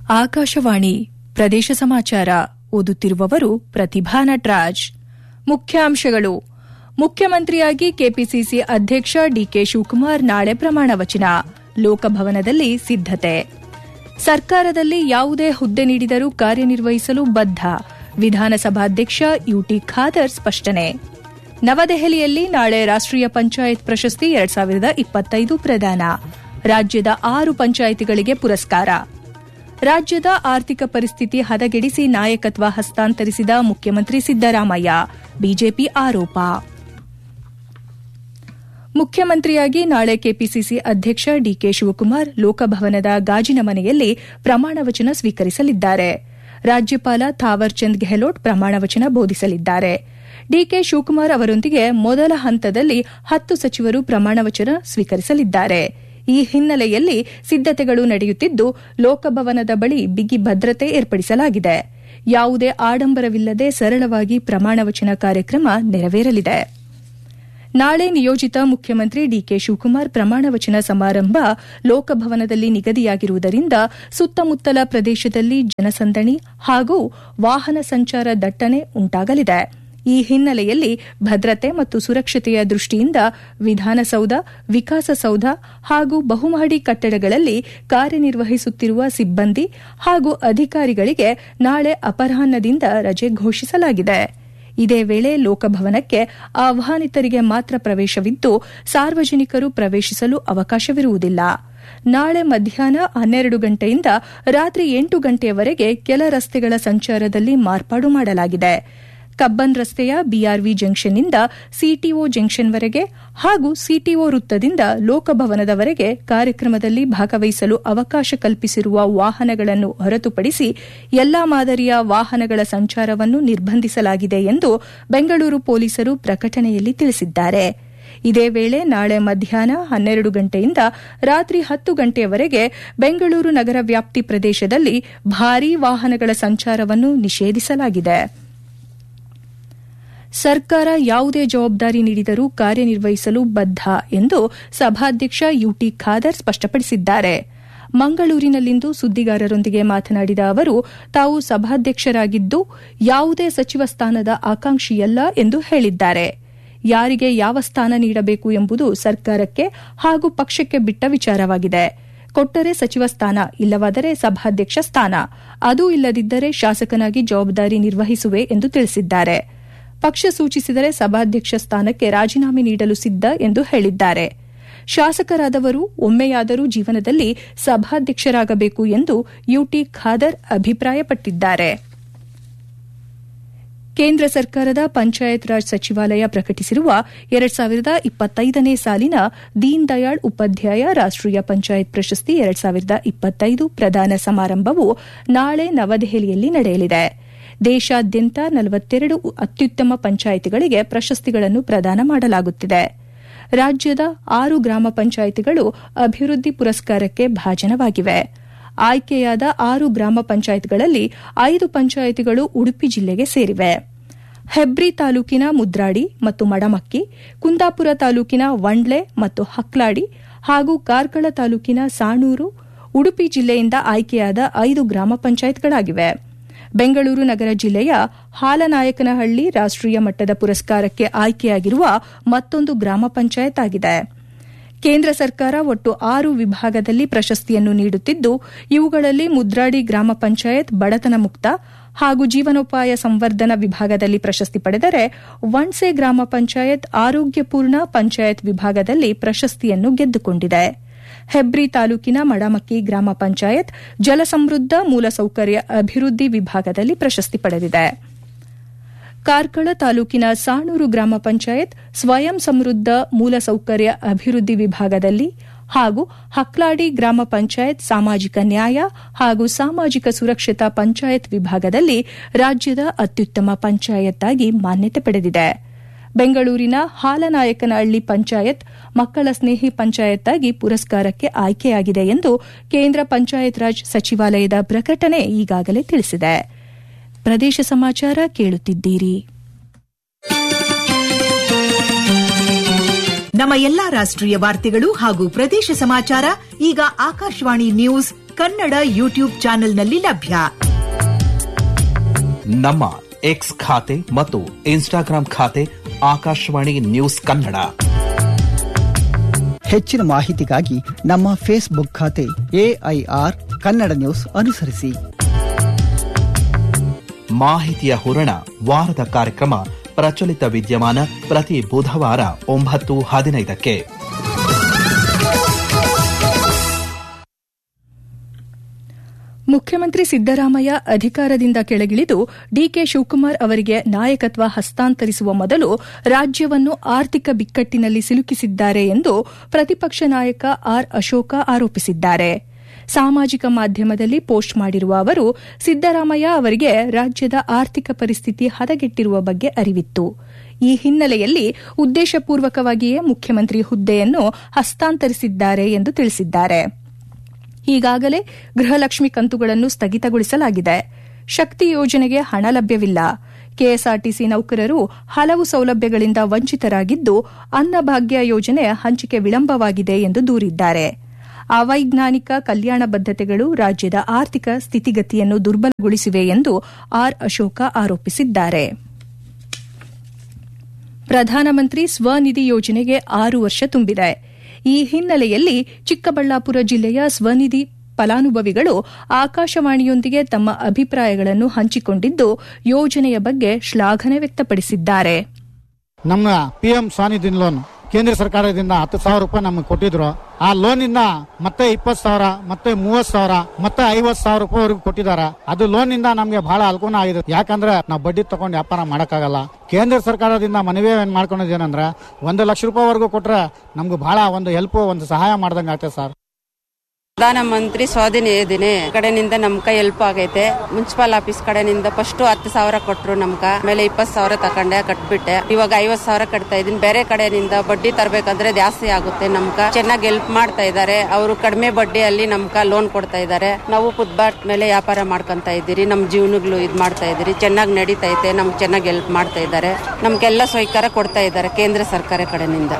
ಆಕಾಶವಾಣಿ ಪ್ರದೇಶ ಸಮಾಚಾರ ಓದುತ್ತಿರುವವರು ಪ್ರತಿಭಾ ನಟರಾಜ್ ಮುಖ್ಯಾಂಶಗಳು ಮುಖ್ಯಮಂತ್ರಿಯಾಗಿ ಕೆಪಿಸಿಸಿ ಅಧ್ಯಕ್ಷ ಡಿಕೆ ಶಿವಕುಮಾರ್ ನಾಳೆ ಪ್ರಮಾಣ ವಚನ ಲೋಕಭವನದಲ್ಲಿ ಸಿದ್ದತೆ ಸರ್ಕಾರದಲ್ಲಿ ಯಾವುದೇ ಹುದ್ದೆ ನೀಡಿದರೂ ಕಾರ್ಯನಿರ್ವಹಿಸಲು ಬದ್ಧ ವಿಧಾನಸಭಾಧ್ಯಕ್ಷ ಯುಟಿ ಖಾದರ್ ಸ್ಪಷ್ಟನೆ ನವದೆಹಲಿಯಲ್ಲಿ ನಾಳೆ ರಾಷ್ಟೀಯ ಪಂಚಾಯತ್ ಪ್ರಶಸ್ತಿ ಎರಡ್ ಸಾವಿರದ ಇಪ್ಪತ್ತೈದು ಪ್ರದಾನ ರಾಜ್ಯದ ಆರು ಪಂಚಾಯಿತಿಗಳಿಗೆ ಪುರಸ್ಕಾರ ರಾಜ್ಯದ ಆರ್ಥಿಕ ಪರಿಸ್ಥಿತಿ ಹದಗೆಡಿಸಿ ನಾಯಕತ್ವ ಹಸ್ತಾಂತರಿಸಿದ ಮುಖ್ಯಮಂತ್ರಿ ಸಿದ್ದರಾಮಯ್ಯ ಬಿಜೆಪಿ ಆರೋಪ ಮುಖ್ಯಮಂತ್ರಿಯಾಗಿ ನಾಳೆ ಕೆಪಿಸಿಸಿ ಅಧ್ಯಕ್ಷ ಡಿಕೆ ಶಿವಕುಮಾರ್ ಲೋಕಭವನದ ಗಾಜಿನ ಮನೆಯಲ್ಲಿ ಪ್ರಮಾಣವಚನ ಸ್ವೀಕರಿಸಲಿದ್ದಾರೆ ರಾಜ್ಯಪಾಲ ಥಾವರ್ಚಂದ್ ಗೆಹ್ಲೋಟ್ ಪ್ರಮಾಣವಚನ ಬೋಧಿಸಲಿದ್ದಾರೆ ಡಿಕೆ ಶಿವಕುಮಾರ್ ಅವರೊಂದಿಗೆ ಮೊದಲ ಹಂತದಲ್ಲಿ ಹತ್ತು ಸಚಿವರು ಪ್ರಮಾಣವಚನ ಸ್ವೀಕರಿಸಲಿದ್ದಾರೆ ಈ ಹಿನ್ನೆಲೆಯಲ್ಲಿ ಸಿದ್ದತೆಗಳು ನಡೆಯುತ್ತಿದ್ದು ಲೋಕಭವನದ ಬಳಿ ಬಿಗಿ ಭದ್ರತೆ ಏರ್ಪಡಿಸಲಾಗಿದೆ ಯಾವುದೇ ಆಡಂಬರವಿಲ್ಲದೆ ಸರಳವಾಗಿ ಪ್ರಮಾಣವಚನ ಕಾರ್ಯಕ್ರಮ ನೆರವೇರಲಿದೆ ನಾಳೆ ನಿಯೋಜಿತ ಮುಖ್ಯಮಂತ್ರಿ ಡಿಕೆ ಶಿವಕುಮಾರ್ ಪ್ರಮಾಣವಚನ ಸಮಾರಂಭ ಲೋಕಭವನದಲ್ಲಿ ನಿಗದಿಯಾಗಿರುವುದರಿಂದ ಸುತ್ತಮುತ್ತಲ ಪ್ರದೇಶದಲ್ಲಿ ಜನಸಂದಣಿ ಹಾಗೂ ವಾಹನ ಸಂಚಾರ ದಟ್ಟಣೆ ಉಂಟಾಗಲಿದೆ ಈ ಹಿನ್ನೆಲೆಯಲ್ಲಿ ಭದ್ರತೆ ಮತ್ತು ಸುರಕ್ಷತೆಯ ದೃಷ್ಟಿಯಿಂದ ವಿಧಾನಸೌಧ ವಿಕಾಸಸೌಧ ಹಾಗೂ ಬಹುಮಹಡಿ ಕಟ್ಟಡಗಳಲ್ಲಿ ಕಾರ್ಯನಿರ್ವಹಿಸುತ್ತಿರುವ ಸಿಬ್ಬಂದಿ ಹಾಗೂ ಅಧಿಕಾರಿಗಳಿಗೆ ನಾಳೆ ಅಪರಾಹ್ನದಿಂದ ರಜೆ ಘೋಷಿಸಲಾಗಿದೆ ಇದೇ ವೇಳೆ ಲೋಕಭವನಕ್ಕೆ ಆಹ್ವಾನಿತರಿಗೆ ಮಾತ್ರ ಪ್ರವೇಶವಿದ್ದು ಸಾರ್ವಜನಿಕರು ಪ್ರವೇಶಿಸಲು ಅವಕಾಶವಿರುವುದಿಲ್ಲ ನಾಳೆ ಮಧ್ಯಾಹ್ನ ಹನ್ನೆರಡು ಗಂಟೆಯಿಂದ ರಾತ್ರಿ ಎಂಟು ಗಂಟೆಯವರೆಗೆ ಕೆಲ ರಸ್ತೆಗಳ ಸಂಚಾರದಲ್ಲಿ ಮಾರ್ಪಾಡು ಮಾಡಲಾಗಿದೆ ಕಬ್ಬನ್ ರಸ್ತೆಯ ಬಿಆರ್ವಿ ಜಂಕ್ಷನ್ನಿಂದ ಸಿಟಿಒ ಜಂಕ್ಷನ್ವರೆಗೆ ಹಾಗೂ ಸಿಟಿಒ ವೃತ್ತದಿಂದ ಲೋಕಭವನದವರೆಗೆ ಕಾರ್ಯಕ್ರಮದಲ್ಲಿ ಭಾಗವಹಿಸಲು ಅವಕಾಶ ಕಲ್ಪಿಸಿರುವ ವಾಹನಗಳನ್ನು ಹೊರತುಪಡಿಸಿ ಎಲ್ಲಾ ಮಾದರಿಯ ವಾಹನಗಳ ಸಂಚಾರವನ್ನು ನಿರ್ಬಂಧಿಸಲಾಗಿದೆ ಎಂದು ಬೆಂಗಳೂರು ಪೊಲೀಸರು ಪ್ರಕಟಣೆಯಲ್ಲಿ ತಿಳಿಸಿದ್ದಾರೆ ಇದೇ ವೇಳೆ ನಾಳೆ ಮಧ್ಯಾಹ್ನ ಹನ್ನೆರಡು ಗಂಟೆಯಿಂದ ರಾತ್ರಿ ಹತ್ತು ಗಂಟೆಯವರೆಗೆ ಬೆಂಗಳೂರು ನಗರ ವ್ಯಾಪ್ತಿ ಪ್ರದೇಶದಲ್ಲಿ ಭಾರೀ ವಾಹನಗಳ ಸಂಚಾರವನ್ನು ನಿಷೇಧಿಸಲಾಗಿದೆ ಸರ್ಕಾರ ಯಾವುದೇ ಜವಾಬ್ದಾರಿ ನೀಡಿದರೂ ಕಾರ್ಯನಿರ್ವಹಿಸಲು ಬದ್ಧ ಎಂದು ಸಭಾಧ್ಯಕ್ಷ ಯುಟಿ ಖಾದರ್ ಸ್ಪಷ್ಟಪಡಿಸಿದ್ದಾರೆ ಮಂಗಳೂರಿನಲ್ಲಿಂದು ಸುದ್ದಿಗಾರರೊಂದಿಗೆ ಮಾತನಾಡಿದ ಅವರು ತಾವು ಸಭಾಧ್ಯಕ್ಷರಾಗಿದ್ದು ಯಾವುದೇ ಸಚಿವ ಸ್ಥಾನದ ಆಕಾಂಕ್ಷಿಯಲ್ಲ ಎಂದು ಹೇಳಿದ್ದಾರೆ ಯಾರಿಗೆ ಯಾವ ಸ್ಥಾನ ನೀಡಬೇಕು ಎಂಬುದು ಸರ್ಕಾರಕ್ಕೆ ಹಾಗೂ ಪಕ್ಷಕ್ಕೆ ಬಿಟ್ಟ ವಿಚಾರವಾಗಿದೆ ಕೊಟ್ಟರೆ ಸಚಿವ ಸ್ಥಾನ ಇಲ್ಲವಾದರೆ ಸಭಾಧ್ಯಕ್ಷ ಸ್ಥಾನ ಅದೂ ಇಲ್ಲದಿದ್ದರೆ ಶಾಸಕನಾಗಿ ಜವಾಬ್ದಾರಿ ನಿರ್ವಹಿಸುವೆ ಎಂದು ತಿಳಿಸಿದ್ದಾರೆ ಪಕ್ಷ ಸೂಚಿಸಿದರೆ ಸಭಾಧ್ಯಕ್ಷ ಸ್ಥಾನಕ್ಕೆ ರಾಜೀನಾಮೆ ನೀಡಲು ಸಿದ್ದ ಎಂದು ಹೇಳಿದ್ದಾರೆ ಶಾಸಕರಾದವರು ಒಮ್ಮೆಯಾದರೂ ಜೀವನದಲ್ಲಿ ಸಭಾಧ್ಯಕ್ಷರಾಗಬೇಕು ಎಂದು ಯುಟಿ ಖಾದರ್ ಅಭಿಪ್ರಾಯಪಟ್ಟಿದ್ದಾರೆ ಕೇಂದ್ರ ಸರ್ಕಾರದ ಪಂಚಾಯತ್ ರಾಜ್ ಸಚಿವಾಲಯ ಪ್ರಕಟಿಸಿರುವ ಎರಡ್ ಸಾವಿರದ ಇಪ್ಪತ್ತೈದನೇ ಸಾಲಿನ ದೀನ್ ದಯಾಳ್ ಉಪಾಧ್ಯಾಯ ರಾಷ್ಟೀಯ ಪಂಚಾಯತ್ ಪ್ರಶಸ್ತಿ ಎರಡ್ ಸಾವಿರದ ಇಪ್ಪತ್ತೈದು ಪ್ರದಾನ ಸಮಾರಂಭವು ನಾಳೆ ನವದೆಹಲಿಯಲ್ಲಿ ನಡೆಯಲಿದೆ ದೇಶಾದ್ಯಂತ ನಲವತ್ತೆರಡು ಅತ್ಯುತ್ತಮ ಪಂಚಾಯಿತಿಗಳಿಗೆ ಪ್ರಶಸ್ತಿಗಳನ್ನು ಪ್ರದಾನ ಮಾಡಲಾಗುತ್ತಿದೆ ರಾಜ್ಯದ ಆರು ಗ್ರಾಮ ಪಂಚಾಯಿತಿಗಳು ಅಭಿವೃದ್ಧಿ ಪುರಸ್ಕಾರಕ್ಕೆ ಭಾಜನವಾಗಿವೆ ಆಯ್ಕೆಯಾದ ಆರು ಗ್ರಾಮ ಪಂಚಾಯತ್ಗಳಲ್ಲಿ ಐದು ಪಂಚಾಯಿತಿಗಳು ಉಡುಪಿ ಜಿಲ್ಲೆಗೆ ಸೇರಿವೆ ಹೆಬ್ರಿ ತಾಲೂಕಿನ ಮುದ್ರಾಡಿ ಮತ್ತು ಮಡಮಕ್ಕಿ ಕುಂದಾಪುರ ತಾಲೂಕಿನ ವಂಡ್ಲೆ ಮತ್ತು ಹಕ್ಲಾಡಿ ಹಾಗೂ ಕಾರ್ಕಳ ತಾಲೂಕಿನ ಸಾಣೂರು ಉಡುಪಿ ಜಿಲ್ಲೆಯಿಂದ ಆಯ್ಕೆಯಾದ ಐದು ಗ್ರಾಮ ಪಂಚಾಯತ್ಗಳಾಗಿವೆ ಬೆಂಗಳೂರು ನಗರ ಜಿಲ್ಲೆಯ ಹಾಲನಾಯಕನಹಳ್ಳಿ ರಾಷ್ಟೀಯ ಮಟ್ಟದ ಪುರಸ್ಕಾರಕ್ಕೆ ಆಯ್ಕೆಯಾಗಿರುವ ಮತ್ತೊಂದು ಗ್ರಾಮ ಪಂಚಾಯತ್ ಆಗಿದೆ ಕೇಂದ್ರ ಸರ್ಕಾರ ಒಟ್ಟು ಆರು ವಿಭಾಗದಲ್ಲಿ ಪ್ರಶಸ್ತಿಯನ್ನು ನೀಡುತ್ತಿದ್ದು ಇವುಗಳಲ್ಲಿ ಮುದ್ರಾಡಿ ಗ್ರಾಮ ಪಂಚಾಯತ್ ಬಡತನ ಮುಕ್ತ ಹಾಗೂ ಜೀವನೋಪಾಯ ಸಂವರ್ಧನ ವಿಭಾಗದಲ್ಲಿ ಪ್ರಶಸ್ತಿ ಪಡೆದರೆ ವಣ್ಸೆ ಗ್ರಾಮ ಪಂಚಾಯತ್ ಆರೋಗ್ಯಪೂರ್ಣ ಪಂಚಾಯತ್ ವಿಭಾಗದಲ್ಲಿ ಪ್ರಶಸ್ತಿಯನ್ನು ಗೆದ್ದುಕೊಂಡಿದೆ ಹೆಬ್ರಿ ತಾಲೂಕಿನ ಮಡಮಕ್ಕಿ ಗ್ರಾಮ ಪಂಚಾಯತ್ ಜಲಸಮೃದ್ಧ ಮೂಲಸೌಕರ್ಯ ಅಭಿವೃದ್ಧಿ ವಿಭಾಗದಲ್ಲಿ ಪ್ರಶಸ್ತಿ ಪಡೆದಿದೆ ಕಾರ್ಕಳ ತಾಲೂಕಿನ ಸಾಣೂರು ಗ್ರಾಮ ಪಂಚಾಯತ್ ಸ್ವಯಂ ಸಮೃದ್ಧ ಮೂಲಸೌಕರ್ಯ ಅಭಿವೃದ್ಧಿ ವಿಭಾಗದಲ್ಲಿ ಹಾಗೂ ಹಕ್ಲಾಡಿ ಗ್ರಾಮ ಪಂಚಾಯತ್ ಸಾಮಾಜಿಕ ನ್ಯಾಯ ಹಾಗೂ ಸಾಮಾಜಿಕ ಸುರಕ್ಷತಾ ಪಂಚಾಯತ್ ವಿಭಾಗದಲ್ಲಿ ರಾಜ್ಯದ ಅತ್ಯುತ್ತಮ ಪಂಚಾಯತ್ ಆಗಿ ಮಾನ್ಯತೆ ಪಡೆದಿದೆ ಬೆಂಗಳೂರಿನ ಹಾಲನಾಯಕನಹಳ್ಳಿ ಪಂಚಾಯತ್ ಮಕ್ಕಳ ಸ್ನೇಹಿ ಪಂಚಾಯತ್ ಆಗಿ ಪುರಸ್ಕಾರಕ್ಕೆ ಆಯ್ಕೆಯಾಗಿದೆ ಎಂದು ಕೇಂದ್ರ ಪಂಚಾಯತ್ ರಾಜ್ ಸಚಿವಾಲಯದ ಪ್ರಕಟಣೆ ಈಗಾಗಲೇ ತಿಳಿಸಿದೆ ಪ್ರದೇಶ ಸಮಾಚಾರ ಕೇಳುತ್ತಿದ್ದೀರಿ ನಮ್ಮ ಎಲ್ಲಾ ರಾಷ್ಟ್ರೀಯ ವಾರ್ತೆಗಳು ಹಾಗೂ ಪ್ರದೇಶ ಸಮಾಚಾರ ಈಗ ಆಕಾಶವಾಣಿ ನ್ಯೂಸ್ ಕನ್ನಡ ಯೂಟ್ಯೂಬ್ ಚಾನೆಲ್ನಲ್ಲಿ ಲಭ್ಯ ನಮ್ಮ ಎಕ್ಸ್ ಖಾತೆ ಮತ್ತು ಇನ್ಸ್ಟಾಗ್ರಾಂ ಖಾತೆ ಆಕಾಶವಾಣಿ ನ್ಯೂಸ್ ಕನ್ನಡ ಹೆಚ್ಚಿನ ಮಾಹಿತಿಗಾಗಿ ನಮ್ಮ ಫೇಸ್ಬುಕ್ ಖಾತೆ ಎಐಆರ್ ಕನ್ನಡ ನ್ಯೂಸ್ ಅನುಸರಿಸಿ ಮಾಹಿತಿಯ ಹೂರಣ ವಾರದ ಕಾರ್ಯಕ್ರಮ ಪ್ರಚಲಿತ ವಿದ್ಯಮಾನ ಪ್ರತಿ ಬುಧವಾರ ಒಂಬತ್ತು ಹದಿನೈದಕ್ಕೆ ಮುಖ್ಯಮಂತ್ರಿ ಸಿದ್ದರಾಮಯ್ಯ ಅಧಿಕಾರದಿಂದ ಕೆಳಗಿಳಿದು ಡಿಕೆ ಶಿವಕುಮಾರ್ ಅವರಿಗೆ ನಾಯಕತ್ವ ಹಸ್ತಾಂತರಿಸುವ ಮೊದಲು ರಾಜ್ಯವನ್ನು ಆರ್ಥಿಕ ಬಿಕ್ಕಟ್ಟಿನಲ್ಲಿ ಸಿಲುಕಿಸಿದ್ದಾರೆ ಎಂದು ಪ್ರತಿಪಕ್ಷ ನಾಯಕ ಆರ್ ಅಶೋಕ ಆರೋಪಿಸಿದ್ದಾರೆ ಸಾಮಾಜಿಕ ಮಾಧ್ಯಮದಲ್ಲಿ ಪೋಸ್ಟ್ ಮಾಡಿರುವ ಅವರು ಸಿದ್ದರಾಮಯ್ಯ ಅವರಿಗೆ ರಾಜ್ಯದ ಆರ್ಥಿಕ ಪರಿಸ್ಥಿತಿ ಹದಗೆಟ್ಟಿರುವ ಬಗ್ಗೆ ಅರಿವಿತ್ತು ಈ ಹಿನ್ನೆಲೆಯಲ್ಲಿ ಉದ್ದೇಶಪೂರ್ವಕವಾಗಿಯೇ ಮುಖ್ಯಮಂತ್ರಿ ಹುದ್ದೆಯನ್ನು ಹಸ್ತಾಂತರಿಸಿದ್ದಾರೆ ಎಂದು ತಿಳಿಸಿದ್ದಾರೆ ಈಗಾಗಲೇ ಗೃಹಲಕ್ಷ್ಮಿ ಕಂತುಗಳನ್ನು ಸ್ಥಗಿತಗೊಳಿಸಲಾಗಿದೆ ಶಕ್ತಿ ಯೋಜನೆಗೆ ಹಣ ಲಭ್ಯವಿಲ್ಲ ಕೆಎಸ್ಆರ್ಟಿಸಿ ನೌಕರರು ಹಲವು ಸೌಲಭ್ಯಗಳಿಂದ ವಂಚಿತರಾಗಿದ್ದು ಅನ್ನಭಾಗ್ಯ ಯೋಜನೆ ಹಂಚಿಕೆ ವಿಳಂಬವಾಗಿದೆ ಎಂದು ದೂರಿದ್ದಾರೆ ಅವೈಜ್ಞಾನಿಕ ಕಲ್ಯಾಣ ಬದ್ದತೆಗಳು ರಾಜ್ಯದ ಆರ್ಥಿಕ ಸ್ಥಿತಿಗತಿಯನ್ನು ದುರ್ಬಲಗೊಳಿಸಿವೆ ಎಂದು ಆರ್ ಅಶೋಕ ಆರೋಪಿಸಿದ್ದಾರೆ ಪ್ರಧಾನಮಂತ್ರಿ ಸ್ವನಿಧಿ ಯೋಜನೆಗೆ ಆರು ವರ್ಷ ತುಂಬಿದೆ ಈ ಹಿನ್ನೆಲೆಯಲ್ಲಿ ಚಿಕ್ಕಬಳ್ಳಾಪುರ ಜಿಲ್ಲೆಯ ಸ್ವನಿಧಿ ಫಲಾನುಭವಿಗಳು ಆಕಾಶವಾಣಿಯೊಂದಿಗೆ ತಮ್ಮ ಅಭಿಪ್ರಾಯಗಳನ್ನು ಹಂಚಿಕೊಂಡಿದ್ದು ಯೋಜನೆಯ ಬಗ್ಗೆ ಶ್ಲಾಘನೆ ವ್ಯಕ್ತಪಡಿಸಿದ್ದಾರೆ ನಮ್ಮ ಪಿ ಎಂ ಸ್ವಾನಿಧಿ ಲೋನ್ ಕೇಂದ್ರ ಸರ್ಕಾರದಿಂದ ಹತ್ತು ಸಾವಿರ ರೂಪಾಯಿ ನಮಗೆ ಕೊಟ್ಟಿದ್ರು ಆ ಲೋನ್ ಇಂದ ಮತ್ತೆ ಇಪ್ಪತ್ತು ಸಾವಿರ ಮತ್ತೆ ಮೂವತ್ ಸಾವಿರ ಮತ್ತೆ ಐವತ್ ಸಾವಿರ ರೂಪಾಯಿವರೆಗೂ ಕೊಟ್ಟಿದ್ದಾರೆ ಅದು ಲೋನ್ ಇಂದ ನಮಗೆ ಬಹಳ ಅನುಕೂಲ ಆಗಿದೆ ಯಾಕಂದ್ರೆ ನಾವು ಬಡ್ಡಿ ತಗೊಂಡು ವ್ಯಾಪಾರ ಮಾಡಕ್ಕಾಗಲ್ಲ ಕೇಂದ್ರ ಸರ್ಕಾರದಿಂದ ಮನವಿ ಏನ್ ಮಾಡ್ಕೊಂಡಿದ್ದೇನಂದ್ರೆ ಒಂದು ಲಕ್ಷ ರೂಪಾಯಿವರೆಗೂ ಕೊಟ್ರೆ ನಮ್ಗೆ ಬಹಳ ಒಂದು ಹೆಲ್ಪ್ ಒಂದು ಸಹಾಯ ಮಾಡ್ದಂಗೆ ಆಗ್ತದೆ ಸರ್ ಪ್ರಧಾನಮಂತ್ರಿ ಸ್ವಾಧೀನ ಯೋಜನೆ ಕಡೆನಿಂದ ನಮ್ಕ ಹೆಲ್ಪ್ ಆಗೈತೆ ಮುನ್ಸಿಪಲ್ ಆಫೀಸ್ ಕಡೆನಿಂದ ಫಸ್ಟ್ ಹತ್ತು ಸಾವಿರ ಕೊಟ್ರು ನಮ್ಕ ಆಮೇಲೆ ಇಪ್ಪತ್ತು ಸಾವಿರ ತಕೊಂಡೆ ಕಟ್ಬಿಟ್ಟೆ ಇವಾಗ ಐವತ್ ಸಾವಿರ ಕಟ್ತಾ ಇದೀನಿ ಬೇರೆ ಕಡೆನಿಂದ ಬಡ್ಡಿ ತರಬೇಕಂದ್ರೆ ಜಾಸ್ತಿ ಆಗುತ್ತೆ ನಮ್ಕ ಚೆನ್ನಾಗಿ ಹೆಲ್ಪ್ ಮಾಡ್ತಾ ಇದ್ದಾರೆ ಅವರು ಕಡಿಮೆ ಬಡ್ಡಿಯಲ್ಲಿ ನಮ್ಕ ಲೋನ್ ಕೊಡ್ತಾ ಇದ್ದಾರೆ ನಾವು ಫುಟ್ಬಾಟ್ ಮೇಲೆ ವ್ಯಾಪಾರ ಮಾಡ್ಕೊಂತ ಇದ್ದೀರಿ ನಮ್ ಜೀವನಗಳು ಇದ್ ಮಾಡ್ತಾ ಇದ್ದೀರಿ ಚೆನ್ನಾಗಿ ನಡೀತಾ ಐತೆ ನಮ್ಗೆ ಚೆನ್ನಾಗಿ ಹೆಲ್ಪ್ ಮಾಡ್ತಾ ಇದ್ದಾರೆ ನಮ್ಗೆಲ್ಲ ಸಹಕಾರ ಕೊಡ್ತಾ ಇದ್ದಾರೆ ಕೇಂದ್ರ ಸರ್ಕಾರ ಕಡೆನಿಂದ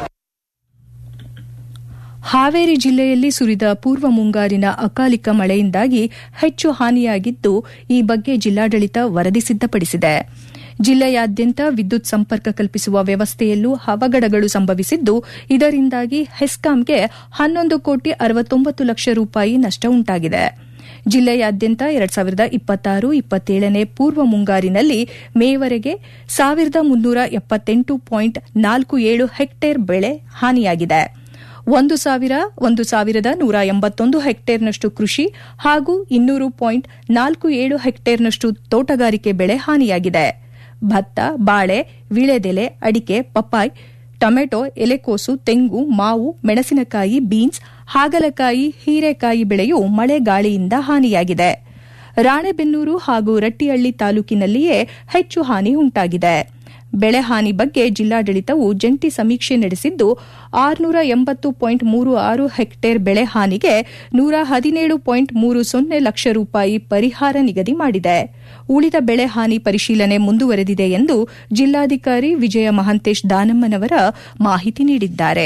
ಹಾವೇರಿ ಜಿಲ್ಲೆಯಲ್ಲಿ ಸುರಿದ ಪೂರ್ವ ಮುಂಗಾರಿನ ಅಕಾಲಿಕ ಮಳೆಯಿಂದಾಗಿ ಹೆಚ್ಚು ಹಾನಿಯಾಗಿದ್ದು ಈ ಬಗ್ಗೆ ಜಿಲ್ಲಾಡಳಿತ ವರದಿ ಸಿದ್ದಪಡಿಸಿದೆ ಜಿಲ್ಲೆಯಾದ್ಯಂತ ವಿದ್ಯುತ್ ಸಂಪರ್ಕ ಕಲ್ಪಿಸುವ ವ್ಯವಸ್ಥೆಯಲ್ಲೂ ಅವಘಡಗಳು ಸಂಭವಿಸಿದ್ದು ಇದರಿಂದಾಗಿ ಹೆಸ್ಕಾಂಗೆ ಹನ್ನೊಂದು ಕೋಟಿ ಅರವತ್ತೊಂಬತ್ತು ಲಕ್ಷ ರೂಪಾಯಿ ನಷ್ಟ ಉಂಟಾಗಿದೆ ಜಿಲ್ಲೆಯಾದ್ಯಂತ ಎರಡ್ ಸಾವಿರದ ಇಪ್ಪತ್ತಾರು ಇಪ್ಪತ್ತೇಳನೇ ಪೂರ್ವ ಮುಂಗಾರಿನಲ್ಲಿ ಮೇವರೆಗೆ ಸಾವಿರದ ಮುನ್ನೂರ ಎಪ್ಪತ್ತೆಂಟು ಪಾಯಿಂಟ್ ನಾಲ್ಕು ಏಳು ಹೆಕ್ಟೇರ್ ಬೆಳೆ ಹಾನಿಯಾಗಿದೆ ಒಂದು ಸಾವಿರ ಒಂದು ಸಾವಿರದ ನೂರ ಎಂಬತ್ತೊಂದು ಹೆಕ್ಟೇರ್ನಷ್ಟು ಕೃಷಿ ಹಾಗೂ ಇನ್ನೂರು ಪಾಯಿಂಟ್ ನಾಲ್ಕು ಏಳು ಹೆಕ್ಟೇರ್ನಷ್ಟು ತೋಟಗಾರಿಕೆ ಬೆಳೆ ಹಾನಿಯಾಗಿದೆ ಭತ್ತ ಬಾಳೆ ವಿಳೆದೆಲೆ ಅಡಿಕೆ ಪಪ್ಪಾಯ್ ಟೊಮೆಟೊ ಎಲೆಕೋಸು ತೆಂಗು ಮಾವು ಮೆಣಸಿನಕಾಯಿ ಬೀನ್ಸ್ ಹಾಗಲಕಾಯಿ ಹೀರೆಕಾಯಿ ಬೆಳೆಯು ಮಳೆ ಗಾಳಿಯಿಂದ ಹಾನಿಯಾಗಿದೆ ರಾಣೆಬೆನ್ನೂರು ಹಾಗೂ ರಟ್ಟಿಹಳ್ಳಿ ತಾಲೂಕಿನಲ್ಲಿಯೇ ಹೆಚ್ಚು ಹಾನಿ ಉಂಟಾಗಿದೆ ಬೆಳೆ ಹಾನಿ ಬಗ್ಗೆ ಜಿಲ್ಲಾಡಳಿತವು ಜಂಟಿ ಸಮೀಕ್ಷೆ ನಡೆಸಿದ್ದು ಆರುನೂರ ಎಂಬತ್ತು ಪಾಯಿಂಟ್ ಮೂರು ಆರು ಹೆಕ್ಟೇರ್ ಬೆಳೆ ಹಾನಿಗೆ ನೂರ ಹದಿನೇಳು ಪಾಯಿಂಟ್ ಮೂರು ಸೊನ್ನೆ ಲಕ್ಷ ರೂಪಾಯಿ ಪರಿಹಾರ ನಿಗದಿ ಮಾಡಿದೆ ಉಳಿದ ಬೆಳೆ ಹಾನಿ ಪರಿಶೀಲನೆ ಮುಂದುವರೆದಿದೆ ಎಂದು ಜಿಲ್ಲಾಧಿಕಾರಿ ವಿಜಯ ಮಹಾಂತೇಶ್ ದಾನಮ್ಮನವರ ಮಾಹಿತಿ ನೀಡಿದ್ದಾರೆ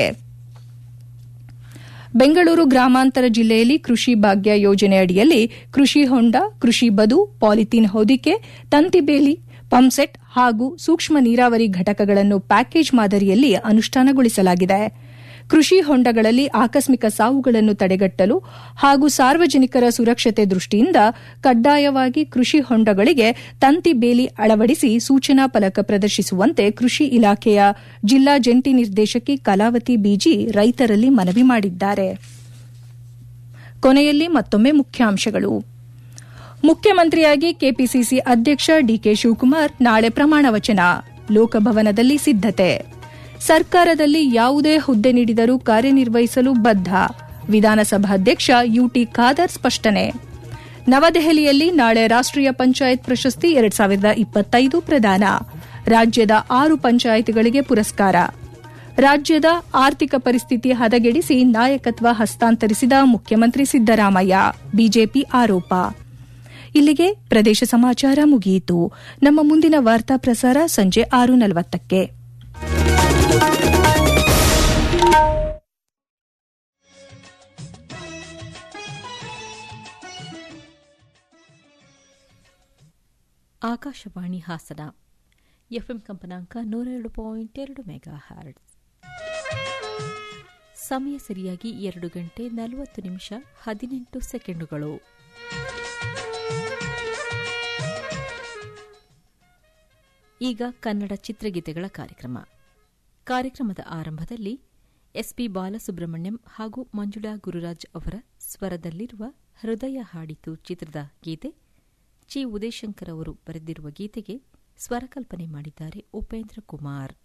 ಬೆಂಗಳೂರು ಗ್ರಾಮಾಂತರ ಜಿಲ್ಲೆಯಲ್ಲಿ ಕೃಷಿ ಭಾಗ್ಯ ಯೋಜನೆ ಅಡಿಯಲ್ಲಿ ಕೃಷಿ ಹೊಂಡ ಕೃಷಿ ಬದು ಪಾಲಿಥೀನ್ ಹೊದಿಕೆ ತಂತಿಬೇಲಿ ಪಂಪ್ಸೆಟ್ ಹಾಗೂ ಸೂಕ್ಷ್ಮ ನೀರಾವರಿ ಘಟಕಗಳನ್ನು ಪ್ಯಾಕೇಜ್ ಮಾದರಿಯಲ್ಲಿ ಅನುಷ್ಠಾನಗೊಳಿಸಲಾಗಿದೆ ಕೃಷಿ ಹೊಂಡಗಳಲ್ಲಿ ಆಕಸ್ಮಿಕ ಸಾವುಗಳನ್ನು ತಡೆಗಟ್ಟಲು ಹಾಗೂ ಸಾರ್ವಜನಿಕರ ಸುರಕ್ಷತೆ ದೃಷ್ಟಿಯಿಂದ ಕಡ್ಡಾಯವಾಗಿ ಕೃಷಿ ಹೊಂಡಗಳಿಗೆ ತಂತಿ ಬೇಲಿ ಅಳವಡಿಸಿ ಸೂಚನಾ ಫಲಕ ಪ್ರದರ್ಶಿಸುವಂತೆ ಕೃಷಿ ಇಲಾಖೆಯ ಜಿಲ್ಲಾ ಜಂಟಿ ನಿರ್ದೇಶಕಿ ಕಲಾವತಿ ಬಿಜಿ ರೈತರಲ್ಲಿ ಮನವಿ ಮಾಡಿದ್ದಾರೆ ಕೊನೆಯಲ್ಲಿ ಮತ್ತೊಮ್ಮೆ ಮುಖ್ಯಾಂಶಗಳು ಮುಖ್ಯಮಂತ್ರಿಯಾಗಿ ಕೆಪಿಸಿಸಿ ಅಧ್ಯಕ್ಷ ಡಿಕೆ ಶಿವಕುಮಾರ್ ನಾಳೆ ಪ್ರಮಾಣ ವಚನ ಲೋಕಭವನದಲ್ಲಿ ಸಿದ್ದತೆ ಸರ್ಕಾರದಲ್ಲಿ ಯಾವುದೇ ಹುದ್ದೆ ನೀಡಿದರೂ ಕಾರ್ಯನಿರ್ವಹಿಸಲು ಬದ್ಧ ವಿಧಾನಸಭಾಧ್ಯಕ್ಷ ಯುಟಿ ಖಾದರ್ ಸ್ಪಷ್ಟನೆ ನವದೆಹಲಿಯಲ್ಲಿ ನಾಳೆ ರಾಷ್ಟೀಯ ಪಂಚಾಯತ್ ಪ್ರಶಸ್ತಿ ಎರಡ್ ಸಾವಿರದ ಇಪ್ಪತ್ತೈದು ಪ್ರದಾನ ರಾಜ್ಯದ ಆರು ಪಂಚಾಯತ್ಗಳಿಗೆ ಪುರಸ್ಕಾರ ರಾಜ್ಯದ ಆರ್ಥಿಕ ಪರಿಸ್ಥಿತಿ ಹದಗೆಡಿಸಿ ನಾಯಕತ್ವ ಹಸ್ತಾಂತರಿಸಿದ ಮುಖ್ಯಮಂತ್ರಿ ಸಿದ್ದರಾಮಯ್ಯ ಬಿಜೆಪಿ ಆರೋಪ ಇಲ್ಲಿಗೆ ಪ್ರದೇಶ ಸಮಾಚಾರ ಮುಗಿಯಿತು ನಮ್ಮ ಮುಂದಿನ ವಾರ್ತಾ ಪ್ರಸಾರ ಸಂಜೆ ಆರು ನಲವತ್ತಕ್ಕೆ ಆಕಾಶವಾಣಿ ಹಾಸನ ಎಫ್ಎಂ ಕಂಪನಾಂಕ ನೂರ ಎರಡು ಪಾಯಿಂಟ್ ಎರಡು ಮೆಗಾ ಹ್ಯಾರ್ಟ್ಸ್ ಸಮಯ ಸರಿಯಾಗಿ ಎರಡು ಗಂಟೆ ನಲವತ್ತು ನಿಮಿಷ ಹದಿನೆಂಟು ಸೆಕೆಂಡುಗಳು ಈಗ ಕನ್ನಡ ಚಿತ್ರಗೀತೆಗಳ ಕಾರ್ಯಕ್ರಮ ಕಾರ್ಯಕ್ರಮದ ಆರಂಭದಲ್ಲಿ ಎಸ್ಪಿ ಬಾಲಸುಬ್ರಹ್ಮಣ್ಯಂ ಹಾಗೂ ಮಂಜುಳಾ ಗುರುರಾಜ್ ಅವರ ಸ್ವರದಲ್ಲಿರುವ ಹೃದಯ ಹಾಡಿತು ಚಿತ್ರದ ಗೀತೆ ಚಿ ಉದಯಶಂಕರ್ ಅವರು ಬರೆದಿರುವ ಗೀತೆಗೆ ಸ್ವರಕಲ್ಪನೆ ಮಾಡಿದ್ದಾರೆ ಉಪೇಂದ್ರ ಕುಮಾರ್